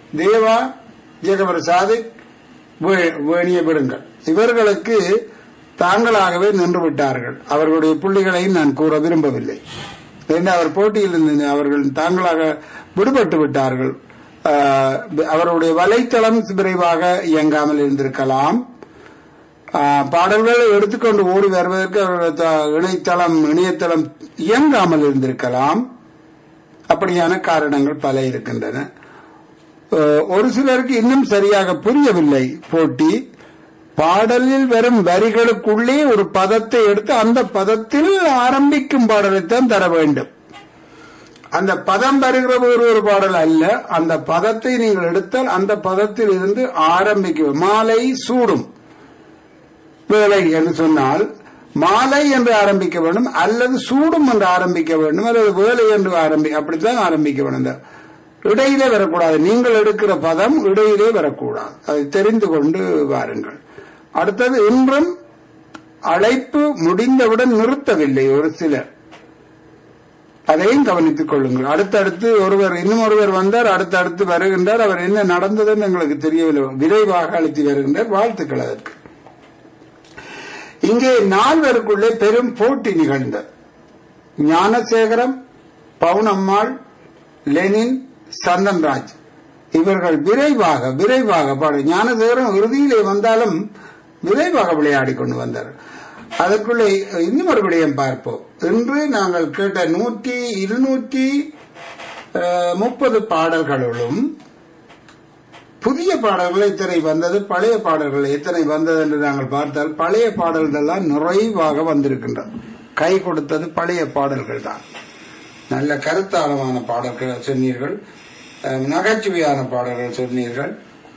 தேவா ஜெகவர் சாதிக் வே- வேணிய விடுங்கள் இவர்களுக்கு தாங்களாகவே நின்று விட்டார்கள் அவர்களுடைய புள்ளிகளையும் நான் கூற விரும்பவில்லை ஏன்னா அவர் போட்டியில் இருந்து அவர்கள் தாங்களாக விடுபட்டு விட்டார்கள் ஆஹ், அவருடைய வலைத்தளம் விரைவாக இயங்காமல் இருந்திருக்கலாம் ஆஹ், பாடல்களை எடுத்துக்கொண்டு ஓடி வருவதற்கு அவர்கள் த- இணையதளம் இணையதளம் இயங்காமல் இருந்திருக்கலாம் அப்படியான காரணங்கள் பல இருக்கின்றன அஹ், ஒரு சிலருக்கு இன்னும் சரியாக புரியவில்லை போட்டி பாடலில் வரும் வரிகளுக்குள்ளே ஒரு பதத்தை எடுத்து அந்த பதத்தில் ஆரம்பிக்கும் பாடலைத்தான் தர வேண்டும் அந்த பதம் வருகிற ஒரு ஒரு பாடல் அல்ல அந்த பதத்தை நீங்கள் எடுத்தால் அந்த பதத்தில் இருந்து ஆரம்பிக்கும் மாலை சூடும் வேலை என்று சொன்னால் மாலை என்று ஆரம்பிக்க வேண்டும் அல்லது சூடும் என்று ஆரம்பிக்க வேண்டும் அல்லது வேலை என்று ஆரம்பி அப்படித்தான் ஆரம்பிக்க வேண்டும் இந்த இடையிலே வரக்கூடாது நீங்கள் எடுக்கிற பதம் இடையிலே வரக்கூடாது அதை தெரிந்து கொண்டு வாருங்கள் அடுத்தது இன்றும் அழைப்பு முடிந்தவுடன் நிறுத்தவில்லை ஒரு சிலர் அதையும் கவனித்துக் கொள்ளுங்கள் அடுத்தடுத்து ஒருவர் இன்னும் ஒருவர் வந்தார் அடுத்தடுத்து வருகின்றார் அவர் என்ன நடந்ததுன்னு எங்களுக்கு தெரியவில்லை விரைவாக அழைத்து வருகின்றார் வாழ்த்துக்கள் அதற்கு இங்கே நால்வருக்குள்ளே பெரும் போட்டி நிகழ்ந்தது ஞானசேகரம் பவுனம்மாள் லெனின் சந்தன்ராஜ் இவர்கள் விரைவாக விரைவாக பாடு ஞானசேகரம் இறுதியிலே வந்தாலும் விரைவாக விளையாடி கொண்டு வந்தார் அதற்குள்ளே இன்னும் ஒரு விடயம் பார்ப்போம் இன்று நாங்கள் கேட்ட நூற்றி இருநூற்றி அஹ், முப்பது பாடல்களும் புதிய பாடல்கள் எத்தனை வந்தது பழைய பாடல்கள் எத்தனை வந்தது என்று நாங்கள் பார்த்தால் பழைய பாடல்கள் எல்லாம் நிறைவாக வந்திருக்கின்றன கை கொடுத்தது பழைய பாடல்கள் தான் நல்ல கருத்தாளமான பாடல்கள் சொன்னீர்கள் அஹ், நகைச்சுவையான பாடல்கள் சொன்னீர்கள்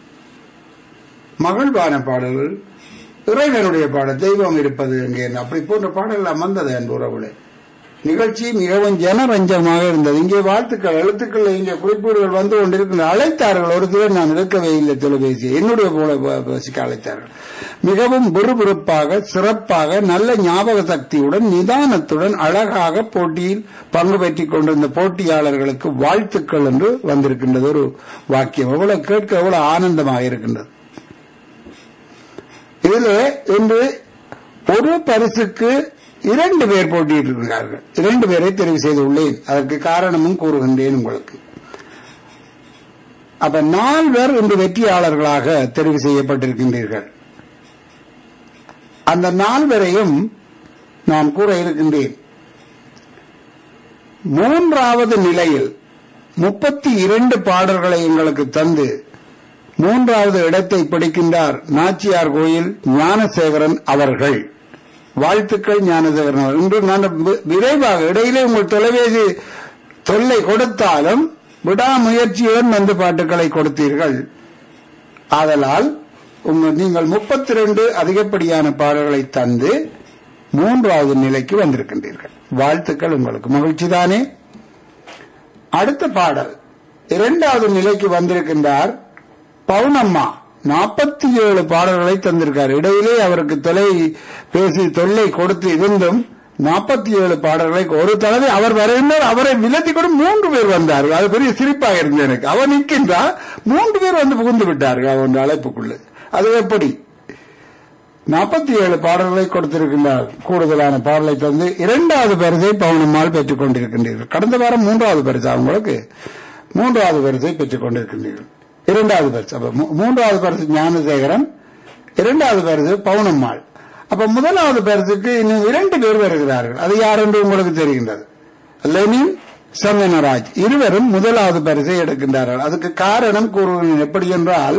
மகிழ்வான பாடல்கள் இறைவனுடைய பாடல் தெய்வம் இருப்பது எங்கே அப்படி போன்ற பாடலாம் வந்தது என் உறவுகளே நிகழ்ச்சி மிகவும் ஜனரஞ்சமாக இருந்தது இங்கே வாழ்த்துக்கள் எழுத்துக்கள் இங்கே குறிப்பீடுகள் வந்து கொண்டிருக்கின்ற அழைத்தார்கள் ஒரு சிலர் நான் எடுக்கவே இல்லை தொலைபேசி என்னுடைய போல ப- பேசிக்க அழைத்தார்கள் மிகவும் விறுவிறுப்பாக சிறப்பாக நல்ல ஞாபக சக்தியுடன் நிதானத்துடன் அழகாக போட்டியில் பங்கு பெற்றுக் கொண்டிருந்த போட்டியாளர்களுக்கு வாழ்த்துக்கள் என்று வந்திருக்கின்றது ஒரு வாக்கியம் எவ்வளவு கேட்க எவ்வளவு ஆனந்தமாக இருக்கின்றது இதில் இன்று ஒரு பரிசுக்கு இரண்டு பேர் போட்டியிட்டிருக்கிறார்கள் இரண்டு பேரை தெரிவு செய்துள்ளேன் அதற்கு காரணமும் கூறுகின்றேன் உங்களுக்கு அப்ப நால்வர் இன்று வெற்றியாளர்களாக தெரிவு செய்யப்பட்டிருக்கின்றீர்கள் அந்த நால்வரையும் நான் கூற இருக்கின்றேன் மூன்றாவது நிலையில் முப்பத்தி இரண்டு பாடல்களை எங்களுக்கு தந்து மூன்றாவது இடத்தை பிடிக்கின்றார் நாச்சியார் கோயில் ஞானசேகரன் அவர்கள் வாழ்த்துக்கள் ஞானசேகரன் அவர்கள் இன்று நான் வி- விரைவாக இடையிலே உங்கள் தொலைபேசி தொல்லை கொடுத்தாலும் விடாமுயற்சியுடன் வந்து பாட்டுகளை கொடுத்தீர்கள் ஆதலால் உங்கள் நீங்கள் முப்பத்தி ரெண்டு அதிகப்படியான பாடல்களை தந்து மூன்றாவது நிலைக்கு வந்திருக்கின்றீர்கள் வாழ்த்துக்கள் உங்களுக்கு மகிழ்ச்சிதானே அடுத்த பாடல் இரண்டாவது நிலைக்கு வந்திருக்கின்றார் பவுனம்மா நாற்பத்தி ஏழு பாடல்களை தந்திருக்கார் இடையிலே அவருக்கு தொலை பேசி தொல்லை கொடுத்து இருந்தும் நாற்பத்தி ஏழு பாடல்களை ஒரு தடவை அவர் வருகின்றார் அவரை விலத்தி கூட மூன்று பேர் வந்தார்கள் அது பெரிய சிரிப்பாக இருந்தது எனக்கு அவர் நிற்கின்றார் மூன்று பேர் வந்து புகுந்து விட்டார்கள் அவன் அழைப்புக்குள்ள அது எப்படி நாற்பத்தி ஏழு பாடல்களை கொடுத்திருக்கின்றார் கூடுதலான பாடலை தந்து இரண்டாவது பரிசை பவுனம்மாள் பெற்றுக் கொண்டிருக்கின்றீர்கள் கடந்த வாரம் மூன்றாவது பரிசு அவங்களுக்கு மூன்றாவது பரிசை பெற்றுக் கொண்டிருக்கின்றீர்கள் இரண்டாவது பரிசு அப்ப மூ- மூன்றாவது பரிசு ஞானசேகரன் இரண்டாவது பரிசு பவுனம்மாள் அப்ப முதலாவது பரிசுக்கு இன்னும் இரண்டு பேர் வருகிறார்கள் அது யார் என்று உங்களுக்கு தெரிகின்றது லெனின் சந்தனராஜ் இருவரும் முதலாவது பரிசை எடுக்கின்றார்கள் அதுக்கு காரணம் கூறுகிறேன் எப்படி என்றால்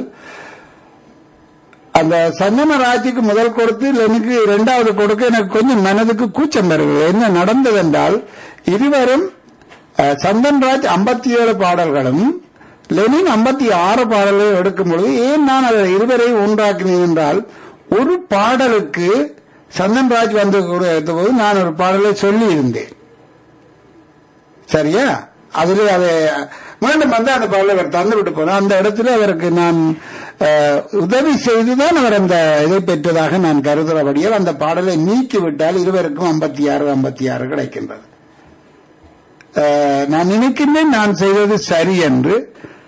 அந்த சந்தனராஜுக்கு முதல் கொடுத்து எனக்கு இரண்டாவது கொடுக்க எனக்கு கொஞ்சம் மனதுக்கு கூச்சம் வருகிறது என்ன நடந்தது என்றால் இருவரும் அஹ், சந்தன்ராஜ் ஐம்பத்தி ஏழு பாடல்களும் லெனின் ஐம்பத்தி ஆறு பாடல்கள் எடுக்கும் பொழுது ஏன் நான் அதை இருவரை ஒன்றாக்கினேன் என்றால் ஒரு பாடலுக்கு சந்தன்ராஜ் வந்து போது நான் ஒரு பாடலை சொல்லி இருந்தேன் சரியா அதிலே அதை மீண்டும் வந்து அந்த பாடலை அவர் தந்து விட்டு போனார் அந்த இடத்துல அவருக்கு நான் அஹ், உதவி செய்துதான் அவர் அந்த இதை பெற்றதாக நான் கருதுகிறபடியால் அந்த பாடலை நீக்கி விட்டால் இருவருக்கும் ஐம்பத்தி ஆறு ஐம்பத்தி ஆறு கிடைக்கின்றது அஹ், நான் நினைக்கின்றேன் நான் செய்தது சரி என்று